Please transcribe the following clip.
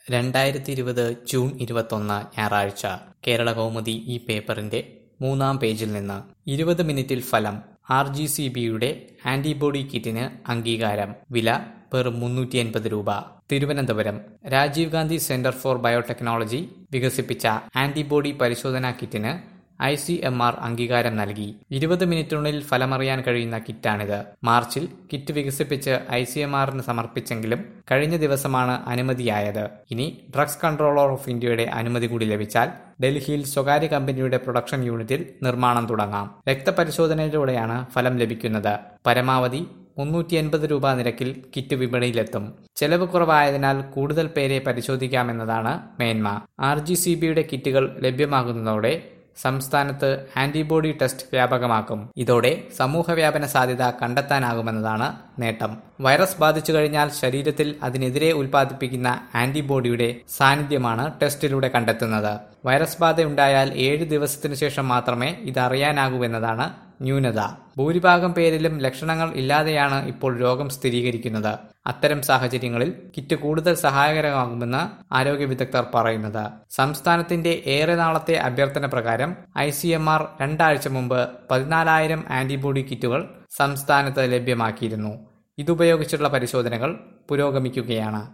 രണ്ടായിരത്തി ഇരുപത് ജൂൺ ഇരുപത്തൊന്ന് ഞായറാഴ്ച കേരള കൗമുദി ഈ പേപ്പറിന്റെ മൂന്നാം പേജിൽ നിന്ന് ഇരുപത് മിനിറ്റിൽ ഫലം ആർ ജി സി ബിയുടെ ആന്റിബോഡി കിറ്റിന് അംഗീകാരം വില വെറും മുന്നൂറ്റി എൺപത് രൂപ Thiruvananthapuram Rajiv Gandhi centre for biotechnology വികസിപ്പിച്ച ആന്റിബോഡി പരിശോധനാ കിറ്റിന് ഐ സി എം ആർ അംഗീകാരം നൽകി ഇരുപത് മിനിറ്റിനുള്ളിൽ ഫലമറിയാൻ കഴിയുന്ന കിറ്റാണിത് മാർച്ചിൽ കിറ്റ് വികസിപ്പിച്ച് ഐ സി എം ആറിന് സമർപ്പിച്ചെങ്കിലും കഴിഞ്ഞ ദിവസമാണ് അനുമതിയായത് ഇനി ഡ്രഗ്സ് കൺട്രോളർ ഓഫ് ഇന്ത്യയുടെ അനുമതി കൂടി ലഭിച്ചാൽ ഡൽഹിയിൽ സ്വകാര്യ കമ്പനിയുടെ പ്രൊഡക്ഷൻ യൂണിറ്റിൽ നിർമ്മാണം തുടങ്ങാം രക്തപരിശോധനയിലൂടെയാണ് ഫലം ലഭിക്കുന്നത് പരമാവധി മുന്നൂറ്റി എൺപത് രൂപ നിരക്കിൽ കിറ്റ് വിപണിയിലെത്തും ചെലവ് കുറവായതിനാൽ കൂടുതൽ പേരെ പരിശോധിക്കാമെന്നതാണ് മേന്മ ആർ ജി സി ബിയുടെ കിറ്റുകൾ ലഭ്യമാകുന്നതോടെ സംസ്ഥാനത്ത് ആന്റിബോഡി ടെസ്റ്റ് വ്യാപകമാക്കും ഇതോടെ സമൂഹവ്യാപന സാധ്യത കണ്ടെത്താനാകുമെന്നതാണ് നേട്ടം വൈറസ് ബാധിച്ചു കഴിഞ്ഞാൽ ശരീരത്തിൽ അതിനെതിരെ ഉൽപ്പാദിപ്പിക്കുന്ന ആന്റിബോഡിയുടെ സാന്നിധ്യമാണ് ടെസ്റ്റിലൂടെ കണ്ടെത്തുന്നത് വൈറസ് ബാധയുണ്ടായാൽ ഏഴ് ദിവസത്തിനു ശേഷം മാത്രമേ ഇതറിയാനാകൂവെന്നതാണ് ന്യൂനത ഭൂരിഭാഗം പേരിലും ലക്ഷണങ്ങൾ ഇല്ലാതെയാണ് ഇപ്പോൾ രോഗം സ്ഥിരീകരിക്കുന്നത് അത്തരം സാഹചര്യങ്ങളിൽ കിറ്റ് കൂടുതൽ സഹായകരമാകുമെന്ന് ആരോഗ്യ വിദഗ്ധർ പറയുന്നത് സംസ്ഥാനത്തിന്റെ ഏറെ നാളത്തെ അഭ്യർത്ഥന പ്രകാരം ഐ സി എം ആർ രണ്ടാഴ്ച മുമ്പ് പതിനാലായിരം ആന്റിബോഡി കിറ്റുകൾ സംസ്ഥാനത്ത് ലഭ്യമാക്കിയിരുന്നു ഇതുപയോഗിച്ചുള്ള പരിശോധനകൾ പുരോഗമിക്കുകയാണ്